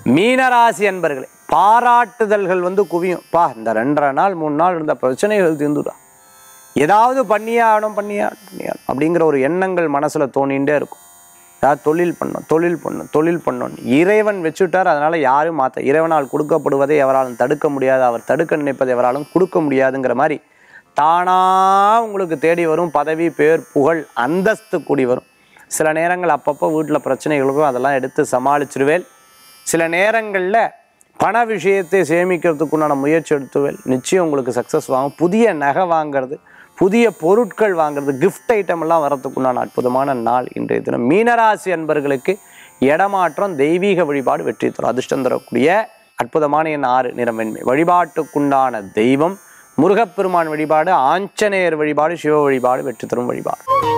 மீனராசி அன்பர்களே பாராட்டுதல்கள் வந்து குவியும் பா இந்த ரெண்டரை நாள் மூணு நாள் இருந்த பிரச்சனைகள் தீர்ந்துடா ஏதாவது பண்ணியே ஆகணும் பண்ணியே ஆகணும், பண்ணியே ஆகணும் அப்படிங்கிற ஒரு எண்ணங்கள் மனசில் தோணிகிட்டே இருக்கும் ஏதாவது தொழில் பண்ணும் தொழில் பண்ணும் தொழில் பண்ணணும் இறைவன் வச்சுட்டார் அதனால யாரும் மாற்ற இறைவனால் கொடுக்கப்படுவதை எவராலும் தடுக்க முடியாது அவர் தடுக்க நினைப்பதை எவராலும் கொடுக்க முடியாதுங்கிற மாதிரி தானா உங்களுக்கு தேடி வரும் பதவி பேர் புகழ் அந்தஸ்து கூடி வரும் சில நேரங்கள் அப்பப்போ வீட்டில் பிரச்சனைகளுக்கும் அதெல்லாம் எடுத்து சமாளிச்சிருவேன் சில நேரங்களில் பண விஷயத்தை சேமிக்கிறதுக்குண்டான முயற்சி எடுத்துவேல் நிச்சயம் உங்களுக்கு சக்ஸஸ் வாங்கும் புதிய நகை வாங்குறது புதிய பொருட்கள் வாங்குறது கிஃப்ட் ஐட்டம் எல்லாம் வரத்துக்குண்டான அற்புதமான நாள் இன்றைய தினம் மீனராசி அன்பர்களுக்கு இடமாற்றம் தெய்வீக வழிபாடு வெற்றி தரும் அதிர்ஷ்டம் தரக்கூடிய அற்புதமான என் ஆறு நிறமென்மை வழிபாட்டுக்குண்டான தெய்வம் முருகப்பெருமான் வழிபாடு ஆஞ்சநேயர் வழிபாடு சிவ வழிபாடு வெற்றி தரும் வழிபாடு